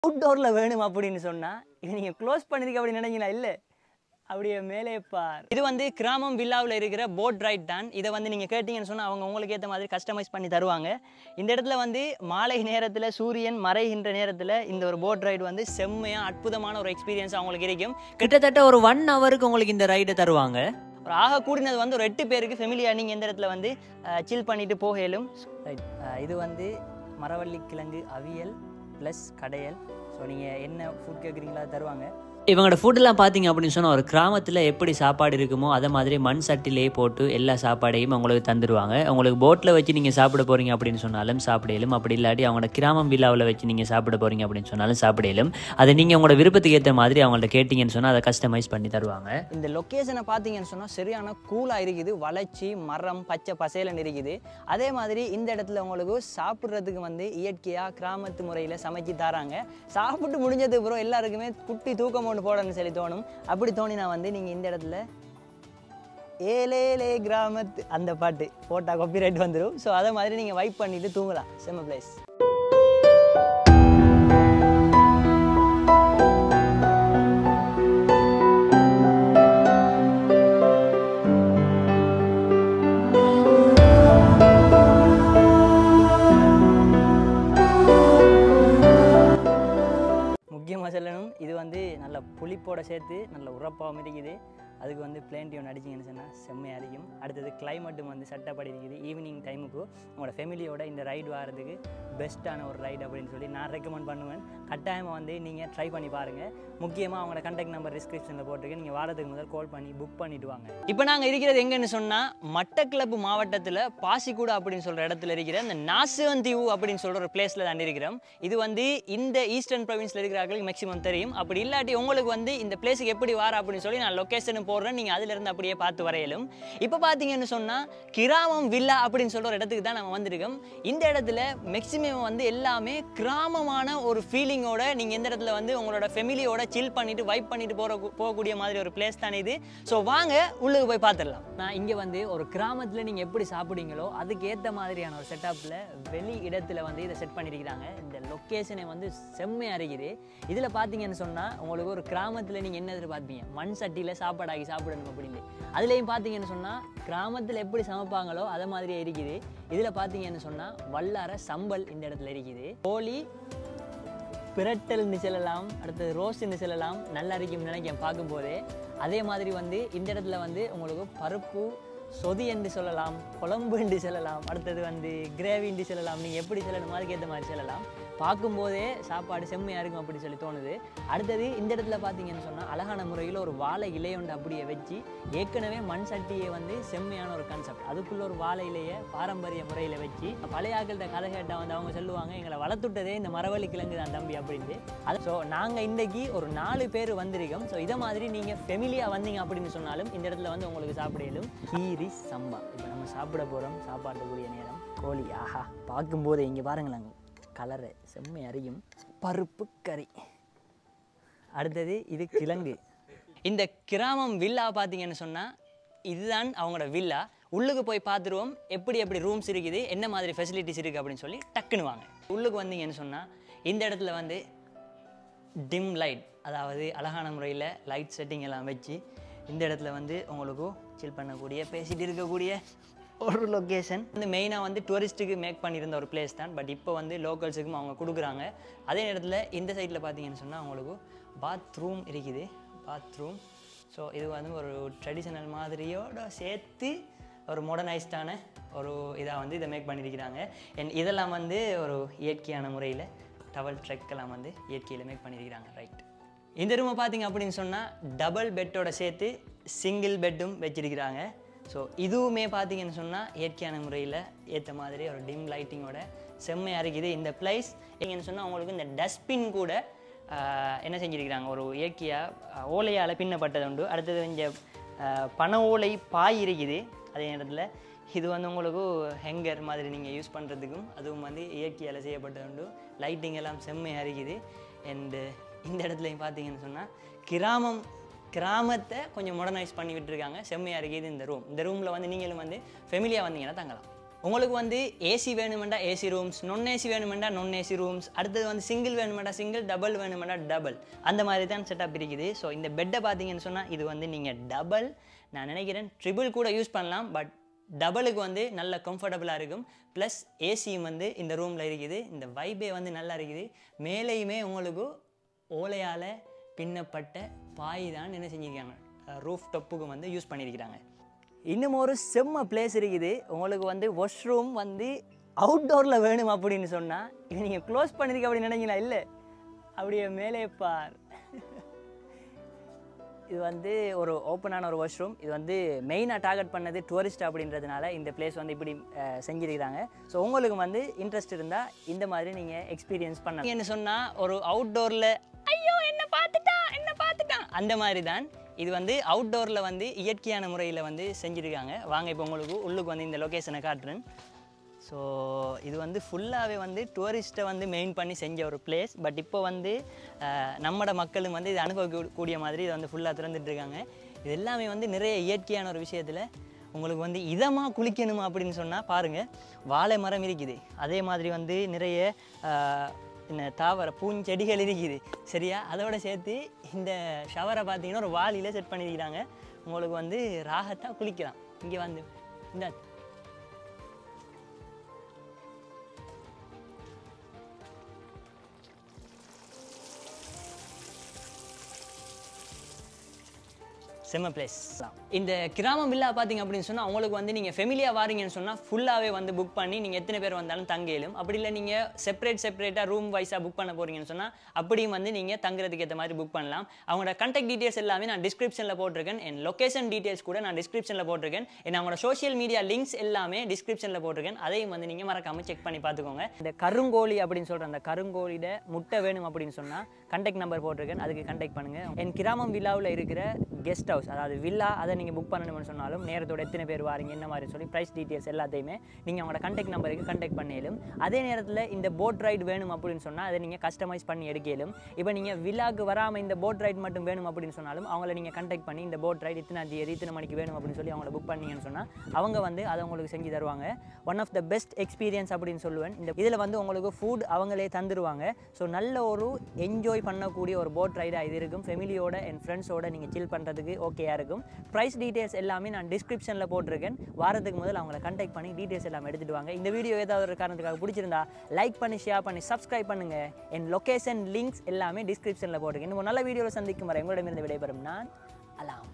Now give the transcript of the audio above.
அவுட்டோரில் வேணும் அப்படின்னு சொன்னால் இது நீங்கள் க்ளோஸ் பண்ணிருக்க அப்படி நினைங்களா இல்லை அப்படியே மேலே பார் இது வந்து கிராமம் வில்லாவில் இருக்கிற போட் ரைட் தான் இதை வந்து நீங்கள் கேட்டிங்கன்னு சொன்னால் அவங்க உங்களுக்கு ஏற்ற மாதிரி கஸ்டமைஸ் பண்ணி தருவாங்க இந்த இடத்துல வந்து மாலை நேரத்தில் சூரியன் மறைகின்ற நேரத்தில் இந்த ஒரு போட் ரைடு வந்து செம்மையாக அற்புதமான ஒரு எக்ஸ்பீரியன்ஸ் அவங்களுக்கு இருக்கும் கிட்டத்தட்ட ஒரு ஒன் ஹவருக்கு உங்களுக்கு இந்த ரைடை தருவாங்க ஒரு ஆக கூடினது வந்து ஒரு எட்டு பேருக்கு ஃபெமிலியாக நீங்கள் இந்த இடத்துல வந்து சில் பண்ணிட்டு போகலும் ரைட் இது வந்து மரவள்ளி கிழங்கு அவியல் ப்ளஸ் கடையல் ஸோ நீங்கள் என்ன ஃபுட் கேட்குறீங்களா அது தருவாங்க இவங்களோட ஃபுட்டெல்லாம் பார்த்தீங்க அப்படின்னு சொன்னால் ஒரு கிராமத்தில் எப்படி சாப்பாடு இருக்குமோ அதை மாதிரி மண் சட்டிலே போட்டு எல்லா சாப்பாடையும் உங்களுக்கு தந்துடுவாங்க உங்களுக்கு போட்டில் வச்சு நீங்கள் சாப்பிட போகிறீங்க அப்படின்னு சொன்னாலும் சாப்பிடலும் அப்படி இல்லாட்டி அவங்களோட கிராமம் விழாவில் வச்சு நீங்கள் சாப்பிட போகிறீங்க அப்படின்னு சொன்னாலும் சாப்பிடலும் அதை நீங்கள் உங்களோட விருப்பத்துக்கு ஏற்ற மாதிரி அவங்கள்ட்ட கேட்டிங்கன்னு சொன்னால் அதை கஸ்டமைஸ் பண்ணி தருவாங்க இந்த லொக்கேஷனை பார்த்தீங்கன்னு சொன்னால் சரியான கூலாக இருக்குது வளர்ச்சி மரம் பச்சை பசேலன்னு இருக்குது அதே மாதிரி இந்த இடத்துல உங்களுக்கு சாப்பிட்றதுக்கு வந்து இயற்கையாக கிராமத்து முறையில் சமைச்சு தராங்க சாப்பிட்டு முடிஞ்சதுக்கு அப்புறம் எல்லாருக்குமே குட்டி தூக்கம் ஒன்று போடணும்னு சொல்லி தோணும் அப்படி தோணினா வந்து நீங்கள் இந்த இடத்துல ஏலேலே கிராமத்து அந்த பாட்டு போட்டால் காப்பிரைட் வந்துடும் ஸோ அதை மாதிரி நீங்கள் வைப் பண்ணிட்டு தூங்கலாம் செம்ம பிளேஸ் முக்கியமாக சொல்லணும் இது வந்து நல்ல புளிப்போட சேர்த்து நல்ல உரப்பாகவும் இருக்குது அதுக்கு வந்து பிளேன் டியூன் அடிச்சிங்கன்னு சொன்னால் செம்மையாக இருக்கும் அடுத்தது கிளைமேட்டும் வந்து சட்டப்படி இருக்குது ஈவினிங் டைமுக்கு உங்களோட ஃபேமிலியோட இந்த ரைடு வர்றதுக்கு பெஸ்ட்டான ஒரு ரைடு அப்படின்னு சொல்லி நான் ரெக்கமெண்ட் பண்ணுவேன் கட்டாயமாக வந்து நீங்கள் ட்ரை பண்ணி பாருங்கள் முக்கியமாக அவங்களோட கான்டாக்ட் நம்பர் டிஸ்கிரிப்ஷனில் போட்டிருக்கேன் நீங்கள் வாரத்துக்கு முதல் கால் பண்ணி புக் பண்ணிட்டு வாங்க இப்போ நாங்கள் இருக்கிறது எங்கன்னு சொன்னால் மட்டக்கிளப்பு மாவட்டத்தில் பாசிக்கூடா அப்படின்னு சொல்கிற இடத்துல இருக்கிற இந்த நாசுவந்தீவு அப்படின்னு சொல்கிற ஒரு பிளேஸில் தான் இருக்கிறோம் இது வந்து இந்த ஈஸ்டர்ன் ப்ரொவின்ஸில் இருக்கிறவர்களுக்கு மேக்ஸிமம் தெரியும் அப்படி இல்லாட்டி உங்களுக்கு வந்து இந்த பிளேஸுக்கு எப்படி வர அப்படின்னு சொல்லி நான் லொக்கேஷன் போடுறேன் நீங்கள் அதிலிருந்து அப்படியே பார்த்து வரையலும் இப்போ பார்த்தீங்கன்னு சொன்னால் கிராமம் வில்லா அப்படின்னு சொல்கிற ஒரு இடத்துக்கு தான் நம்ம வந்திருக்கோம் இந்த இடத்துல மேக்ஸிமம் வந்து எல்லாமே கிராமமான ஒரு ஃபீலிங்கோட நீங்கள் இந்த இடத்துல வந்து உங்களோட ஃபெமிலியோட சில் பண்ணிட்டு வைப் பண்ணிட்டு போகிற போகக்கூடிய மாதிரி ஒரு பிளேஸ் தானே இது ஸோ வாங்க உள்ளுக்கு போய் பார்த்துடலாம் நான் இங்கே வந்து ஒரு கிராமத்தில் நீங்கள் எப்படி சாப்பிடுவீங்களோ அதுக்கு ஏற்ற மாதிரியான ஒரு செட்டப்பில் வெளி இடத்துல வந்து இதை செட் பண்ணியிருக்கிறாங்க இந்த லொக்கேஷனை வந்து செம்மையாக இருக்குது இதில் பார்த்தீங்கன்னு சொன்னால் உங்களுக்கு ஒரு கிராமத்தில் நீங்கள் என்ன எதிர்பார்ப்பீங்க மண் சட்டியில் சாப்பாடாக்கி சாப்பிடணும் அப்படின்னு அதுலேயும் பார்த்தீங்கன்னு சொன்னால் கிராமத்தில் எப்படி சமைப்பாங்களோ அதை மாதிரியே இருக்குது இதில் பார்த்தீங்கன்னு சொன்னால் வல்லார சம்பல் இந்த இடத்துல இருக்குது கோழி பிரட்டல்னு சொல்லலாம் அடுத்தது ரோஸ்ட்னு சொல்லலாம் நல்லா இருக்கும் நினைக்கிறேன் பார்க்கும்போதே அதே மாதிரி வந்து இந்த இடத்துல வந்து உங்களுக்கு பருப்பு சொதி என்று சொல்லலாம் குழம்பு என்று சொல்லலாம் அடுத்தது வந்து கிரேவி என்று சொல்லலாம் நீங்கள் எப்படி சொல்லணுமோ அதுக்கு ஏற்ற மாதிரி சொல்லலாம் பார்க்கும்போதே சாப்பாடு செம்மையாக இருக்கும் அப்படி சொல்லி தோணுது அடுத்தது இந்த இடத்துல பார்த்தீங்கன்னு சொன்னால் அழகான முறையில் ஒரு வாழை இலையொண்டு அப்படியே வச்சு ஏற்கனவே மண் சட்டியை வந்து செம்மையான ஒரு கான்செப்ட் அதுக்குள்ள ஒரு வாழை இலையை பாரம்பரிய முறையில் வச்சு பழைய ஆக்கள்கிட்ட கதை கேட்டால் வந்து அவங்க சொல்லுவாங்க எங்களை வளர்த்துட்டதே இந்த மரவள்ளி கிழங்கு தான் தம்பி அப்படின்ட்டு அது ஸோ நாங்கள் இன்றைக்கி ஒரு நாலு பேர் வந்திருக்கோம் ஸோ இதை மாதிரி நீங்கள் ஃபெமிலியாக வந்தீங்க அப்படின்னு சொன்னாலும் இந்த இடத்துல வந்து உங்களுக்கு சாப்பிடலும் கீரி சம்பா இப்போ நம்ம சாப்பிட போகிறோம் சாப்பாட்டுக்குரிய நேரம் கோழி ஆஹா பார்க்கும்போது இங்கே பாருங்களேங்க கலரு செம்மை அறியும் பருப்பு கறி அடுத்தது இது கிழங்கு இந்த கிராமம் வில்லா பார்த்தீங்கன்னு சொன்னால் இதுதான் அவங்களோட வில்லா உள்ளுக்கு போய் பார்த்துருவோம் எப்படி எப்படி ரூம்ஸ் இருக்குது என்ன மாதிரி ஃபெசிலிட்டிஸ் இருக்குது அப்படின்னு சொல்லி டக்குன்னு வாங்க உள்ளுக்கு வந்தீங்கன்னு சொன்னால் இந்த இடத்துல வந்து டிம் லைட் அதாவது அழகான முறையில் லைட் செட்டிங் எல்லாம் வச்சு இந்த இடத்துல வந்து உங்களுக்கு சில் பண்ணக்கூடிய பேசிட்டு இருக்கக்கூடிய ஒரு லொக்கேஷன் வந்து மெயினாக வந்து டூரிஸ்ட்டுக்கு மேக் பண்ணியிருந்த ஒரு பிளேஸ் தான் பட் இப்போ வந்து லோக்கல்ஸுக்கும் அவங்க கொடுக்குறாங்க அதே நேரத்தில் இந்த சைடில் பார்த்தீங்கன்னு சொன்னால் அவங்களுக்கு பாத்ரூம் இருக்குது பாத்ரூம் ஸோ இது வந்து ஒரு ட்ரெடிஷ்னல் மாதிரியோட சேர்த்து ஒரு மாடர்னைஸ்டான ஒரு இதாக வந்து இதை மேக் பண்ணியிருக்கிறாங்க அண்ட் இதெல்லாம் வந்து ஒரு இயற்கையான முறையில் டவல் ட்ரெக்கெல்லாம் வந்து இயற்கையில் மேக் பண்ணியிருக்கிறாங்க ரைட் இந்த ரூமை பார்த்தீங்க அப்படின்னு சொன்னால் டபுள் பெட்டோட சேர்த்து சிங்கிள் பெட்டும் வச்சிருக்கிறாங்க ஸோ இதுவுமே பார்த்தீங்கன்னு சொன்னால் இயற்கையான முறையில் ஏற்ற மாதிரி ஒரு டிம் லைட்டிங்கோட செம்மையாக இருக்குது இந்த பிளேஸ் எங்கன்னு சொன்னால் உங்களுக்கு இந்த டஸ்ட்பின் கூட ஆஹ், என்ன செஞ்சிருக்கிறாங்க ஒரு இயற்கையாக ஓலையால் பின்னப்பட்டது உண்டு அடுத்தது இங்கே ஆஹ், பனை ஓலை பாய் இருக்குது அதே நேரத்தில் இது வந்து உங்களுக்கு ஹெங்கர் மாதிரி நீங்கள் யூஸ் பண்ணுறதுக்கும் அதுவும் வந்து இயற்கையால் செய்யப்பட்டது உண்டு லைட்டிங் எல்லாம் செம்மையாக இருக்குது அண்டு இந்த இடத்துலையும் பார்த்தீங்கன்னு சொன்னால் கிராமம் கிராமத்தை கொஞ்சம் மாடர்னைஸ் பண்ணி விட்டுருக்காங்க செம்மையாக இருக்குது இந்த ரூம் இந்த ரூமில் வந்து நீங்களும் வந்து ஃபெமிலியாக வந்தீங்கன்னா தங்கலாம் உங்களுக்கு வந்து ஏசி வேணுமெண்டா ஏசி ரூம்ஸ் நான் ஏசி வேணுமெண்டா நான் ஏசி ரூம்ஸ் அடுத்தது வந்து சிங்கிள் வேணுமெண்டா சிங்கிள் டபுள் வேணுமெண்டா டபுள் அந்த மாதிரி தான் செட்டப் இருக்குது ஸோ இந்த பெட்டை பார்த்தீங்கன்னு சொன்னால் இது வந்து நீங்கள் டபுள் நான் நினைக்கிறேன் ட்ரிபிள் கூட யூஸ் பண்ணலாம் பட் டபுளுக்கு வந்து நல்ல கம்ஃபர்டபுளாக இருக்கும் ப்ளஸ் ஏசியும் வந்து இந்த ரூமில் இருக்குது இந்த வைபே வந்து நல்லா இருக்குது மேலேயுமே உங்களுக்கு ஓலையால் பின்னப்பட்ட பாய் தான் என்ன செஞ்சிருக்காங்க ரூஃப் டொப்புக்கு வந்து யூஸ் பண்ணியிருக்கிறாங்க இன்னும் ஒரு செம்ம பிளேஸ் இருக்குது உங்களுக்கு வந்து வாஷ்ரூம் வந்து அவுட்டோரில் வேணும் அப்படின்னு சொன்னால் இது நீங்கள் க்ளோஸ் பண்ணிருக்க அப்படின்னு நினைங்களா இல்லை அப்படியே மேலே பார் இது வந்து ஒரு ஓப்பனான ஒரு வாஷ்ரூம் இது வந்து மெயினாக டார்கெட் பண்ணது டூரிஸ்ட் அப்படின்றதுனால இந்த பிளேஸ் வந்து இப்படி அஹ், செஞ்சிருக்கிறாங்க ஸோ உங்களுக்கு வந்து இன்ட்ரெஸ்ட் இருந்தால் இந்த மாதிரி நீங்கள் எக்ஸ்பீரியன்ஸ் பண்ணலாம் என்ன சொன்னால் ஒரு அவுட்டோரில் ஐயோ என்ன பார்த்துட்டான் என்ன பார்த்துட்டான் அந்த மாதிரி தான் இது வந்து அவுட்டோரில் வந்து இயற்கையான முறையில் வந்து செஞ்சுருக்காங்க வாங்க இப்போ உங்களுக்கு உள்ளுக்கு வந்து இந்த லொக்கேஷனை காட்டுறேன் ஸோ இது வந்து ஃபுல்லாகவே வந்து டூரிஸ்ட்டை வந்து மெயின் பண்ணி செஞ்ச ஒரு பிளேஸ் பட் இப்போ வந்து அஹ், நம்மட மக்களும் வந்து இது அனுபவிக்கக்கூடிய மாதிரி இதை வந்து ஃபுல்லாக திறந்துட்டு இருக்காங்க இது எல்லாமே வந்து நிறைய இயற்கையான ஒரு விஷயத்தில் உங்களுக்கு வந்து இதமாக குளிக்கணுமா அப்படின்னு சொன்னால் பாருங்கள் வாழை மரம் இருக்குது அதே மாதிரி வந்து நிறைய அஹ், என்ன தாவர பூஞ்செடிகள் இருக்குது சரியா அதோட சேர்த்து இந்த ஷவரை பார்த்தீங்கன்னா ஒரு வாளியில் செட் பண்ணியிருக்கிறாங்க உங்களுக்கு வந்து ராகத்தாக குளிக்கலாம் இங்கே வந்து இந்த செம்ம பிளேஸ் இந்த கிராமம் வில்லா பார்த்தீங்க அப்படின்னு சொன்னால் உங்களுக்கு வந்து நீங்கள் ஃபெமிலியாக வாரீங்கன்னு சொன்னால் ஃபுல்லாகவே வந்து புக் பண்ணி நீங்கள் எத்தனை பேர் வந்தாலும் தங்கலும் அப்படி இல்லை நீங்கள் செப்பரேட் செப்பரேட்டாக ரூம் வைஸாக புக் பண்ண போகிறீங்கன்னு சொன்னால் அப்படியும் வந்து நீங்கள் தங்குறதுக்கு ஏற்ற மாதிரி புக் பண்ணலாம் அவங்களோட கான்டாக்ட் டீட்டெயில்ஸ் எல்லாமே நான் டிஸ்கிரிப்ஷனில் போட்டிருக்கேன் என் லொகேஷன் டீட்டெயில்ஸ் கூட நான் டிஸ்கிரிப்ஷனில் போட்டிருக்கேன் என் அவங்களோட சோஷியல் மீடியா லிங்க்ஸ் எல்லாமே டிஸ்கிரிப்ஷனில் போட்டிருக்கேன் அதையும் வந்து நீங்கள் மறக்காமல் செக் பண்ணி பார்த்துக்கோங்க இந்த கருங்கோழி அப்படின்னு சொல்கிற அந்த கருங்கோழியோட முட்டை வேணும் அப்படின்னு சொன்னால் கான்டாக்ட் நம்பர் போட்டிருக்கேன் அதுக்கு கான்டாக்ட் பண்ணுங்கள் என் கிராமம் வில்லாவில் இருக்கிற கெஸ்ட் ஹவுஸ் அதாவது வில்லா அதை நீங்கள் புக் பண்ணணும்னு சொன்னாலும் நேரத்தோட எத்தனை பேர் வாரீங்க என்ன மாதிரி சொல்லி ப்ரைஸ் டீட்டெயில்ஸ் எல்லாத்தையுமே நீங்கள் அவங்களோட கான்டாக்ட் நம்பருக்கு கான்டாக்ட் பண்ணிடும் அதே நேரத்தில் இந்த போட் ரைடு வேணும் அப்படின்னு சொன்னால் அதை நீங்கள் கஸ்டமைஸ் பண்ணி எடுக்கலும் இப்போ நீங்கள் வில்லாக்கு வராமல் இந்த போட் ரைடு மட்டும் வேணும் அப்படின்னு சொன்னாலும் அவங்கள நீங்கள் கான்டாக்ட் பண்ணி இந்த போட் ரைடு இத்தனை தேதி இத்தனை மணிக்கு வேணும் அப்படின்னு சொல்லி அவங்கள புக் பண்ணீங்கன்னு சொன்னால் அவங்க வந்து அதை உங்களுக்கு செஞ்சு தருவாங்க one of the best experience அப்படின்னு சொல்லுவேன் இந்த இதில் வந்து உங்களுக்கு ஃபுட் அவங்களே தந்துருவாங்க ஸோ நல்ல ஒரு என்ஜாய் பண்ணக்கூடிய ஒரு போட் ரைடாக இது இருக்கும் ஃபெமிலியோட என் ஃப்ரெண்ட்ஸோட நீங்கள் சில் பண்ணுறதுக்கு ஓகேயா இருக்கும் ப்ரைஸ் டீட்டெயில்ஸ் எல்லாமே நான் டிஸ்கிரிப்ஷனில் போட்டிருக்கேன் வாரத்துக்கு முதல் அவங்கள கான்டாக்ட் பண்ணி டீட்டெயில்ஸ் எல்லாம் எடுத்துட்டு வாங்க இந்த வீடியோ ஏதாவது ஒரு காரணத்துக்காக பிடிச்சிருந்தா லைக் பண்ணி ஷேர் பண்ணி சப்ஸ்கிரைப் பண்ணுங்க என் லொகேஷன் லிங்க்ஸ் எல்லாமே டிஸ்கிரிப்ஷனில் போட்டிருக்கேன் இன்னும் ஒரு நல்ல வீடியோவில் சந்திக்கும் வரை உங்களிடமிருந்து விடைபெறும் நான் அலாம்